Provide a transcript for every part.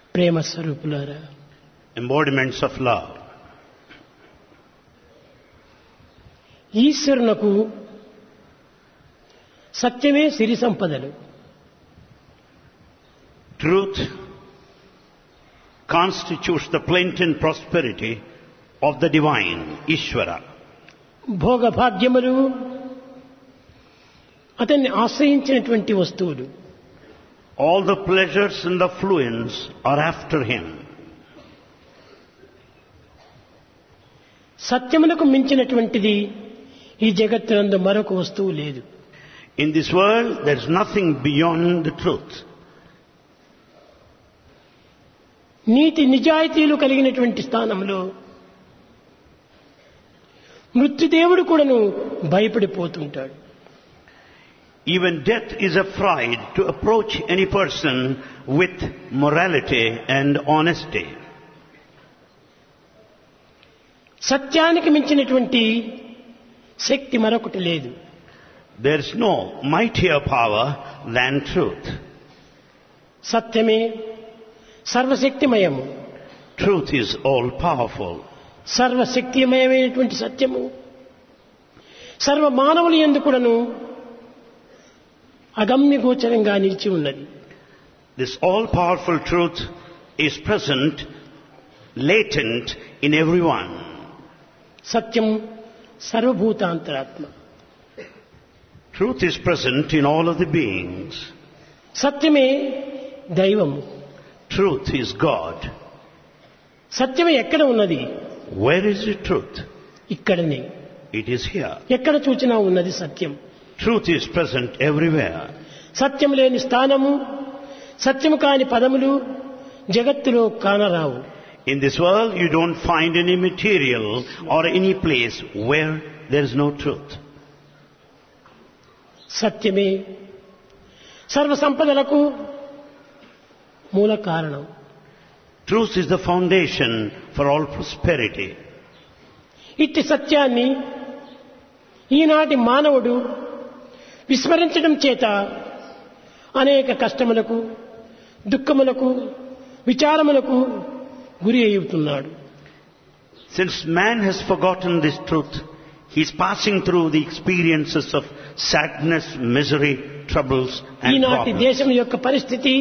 ప్రేమ స్వరూపులారా embodiments of love. ఈశ్వరునకు సత్యమే సిరి సంపదలు Truth constitutes the plenty and prosperity of the divine, Ishvara. భోగభాగ్యములు అతన్ని ఆశ్రయించినటువంటి వస్తువులు All the pleasures and the fluence are after him. సత్యమునకు మించినటువంటిది ఈ జగత్తునందు మరొక వస్తువు లేదు In this world, there is nothing beyond the truth. నీతి నిజాయితీలు కలిగినటువంటి స్థానంలో మృత్యుదేవుడు కూడాను భయపడిపోతుంటాడు Even death is afraid to approach any person with morality and honesty. సత్యానికి మించినటువంటి శక్తి మరొకటి లేదు There is no mightier power than truth. సత్యమే సర్వశక్తిమయము Truth is all powerful. సర్వశక్తిమయమైనటువంటి సత్యము సర్వ మానవులు ఎందుకుడను అగమ్య గోచరంగా నిలిచి ఉన్నది This all powerful truth is present, latent in everyone. Satyam సర్వభూతాంతరాత్మ Truth is present in all of the beings. సత్యమే దైవము Truth is God. సత్యమే ఎక్కడ ఉన్నది Where is the truth? ఇక్కడనే It is here. ఎక్కడ చూచినా ఉన్నది సత్యం Truth is present everywhere. సత్యం లేని స్థానము సత్యము కాని పదములు జగత్తులో కానరావు In this world, you don't find any material or any place where there is no truth. సత్యమే సర్వ సంపదలకు మూల కారణం Truth is the foundation for all prosperity. ఇట్టి సత్యాన్ని ఈనాటి మానవుడు విస్మరించడం చేత అనేక కష్టములకు దుఃఖములకు విచారములకు గురి అవుతున్నాడు Since man has forgotten this truth, he is passing through the experiences of sadness, misery, troubles and ఈనాటి problems. దేశం యొక్క పరిస్థితి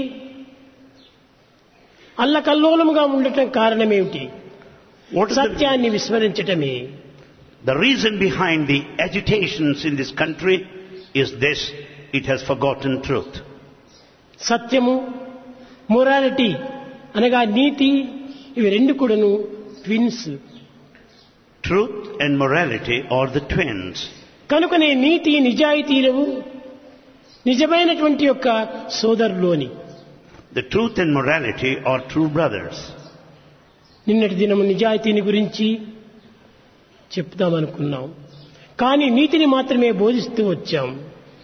అల్లకల్లోలముగా ఉండటం కారణమేమిటి What is the, సత్యాన్ని విస్మరించటమే the reason behind the agitations in this country is this, it has forgotten truth. సత్యము morality అనగా నీతి ఇవి రెండు కూడాను twins Truth and morality are the twins. కనుకనే నీతి నిజాయితీలు నిజమైనటువంటి యొక్క సోదరులోని The truth and morality are true brothers. నిన్నటి దినము నిజాయితీని గురించి చెప్తామనుకున్నాం కానీ నీతిని మాత్రమే బోధిస్తూ వచ్చాం